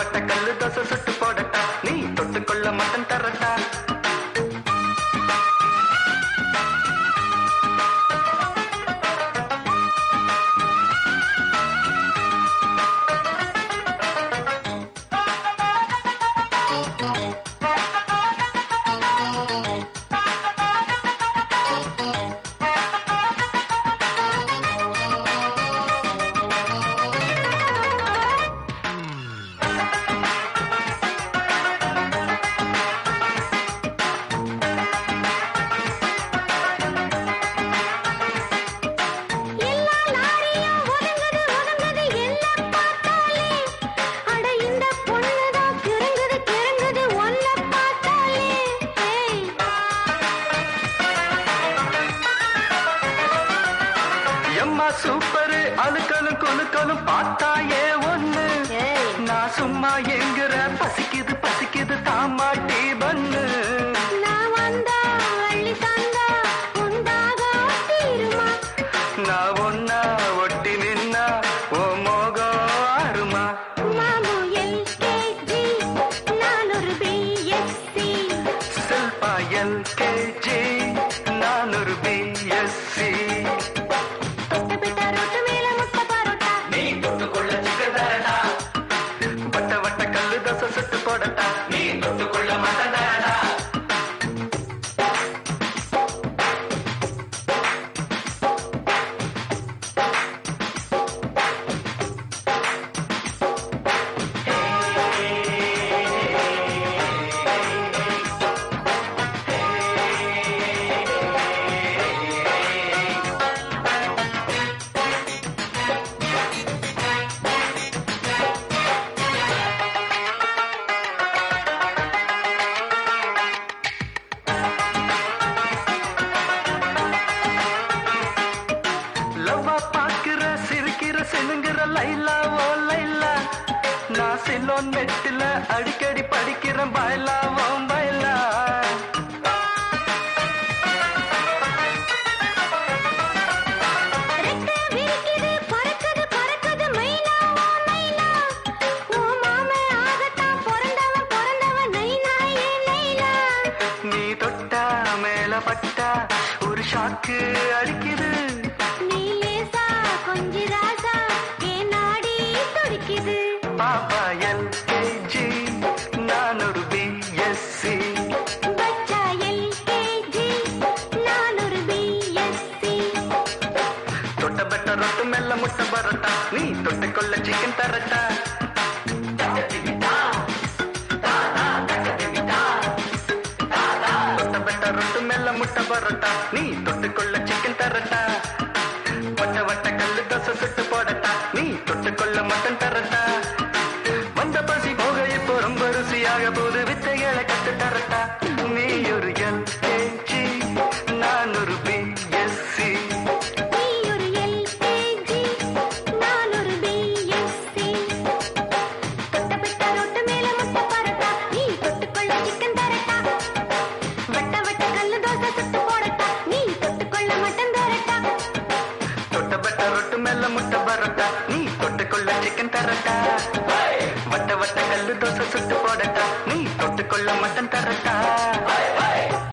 வட்ட கல்லு தோசை சுட்டு போடட்டா நீ தொட்டுக்கொள்ள மட்டன் தரட்டா எல்லா லாரியும் ஒதுங்குது ஒதுங்குது என்ன பார்த்தாலே அட இந்த பொண்ணுதான் கிறங்குது கிறங்குது ஒன்ன பார்த்தாலே ஏய் எம்மா சூப்பரு அழுக்கலும் குலுக்கலும் பார்த்தாயே ஒண்ணு ஏய் நான் சும்மா எங்குற பசிக்குது பசிக்குது தாமாட்டி பண்ணு நான் வந்தா அள்ளி தந்தா உண்டாக தீருமா நான் ஒன்னா ஒட்டி நின்னா ஓ மோகம் ஆறுமா மாமு எல்கேஜி நான் ஒரு பிஎஸ்சி செல்பா எல்கேஜி நான் ஒரு பிஎஸ்சி தொட்டபிட்ட ரொட்டு மேல முட்டை பரோட்டா நீ தொட்டுக்கொள்ள சிக்கதரடா வட்ட வட்ட கல்லு தோசை சுட்டு போடட்டா நீ தொட்டுக்கொள்ள மாட்டதரடா லவ்வா பாக்குற சிரிக்கிற சினுங்கிற லைலா ஓ லைலா நான் சிலோன் நெட்டில அடிக்கடி படிக்கிறேன் பாய்லா ஓ பாய்லா ரெக்க விரிக்குது பறக்குது பறக்குது மைனா ஓ மைனா ஓ மாமே ஆகத்தான் பிறந்தவன் பிறந்தவன் நைனா ஏ நைனா நீ தொட்டா மேல பட்டா ஒரு ஷாக்கு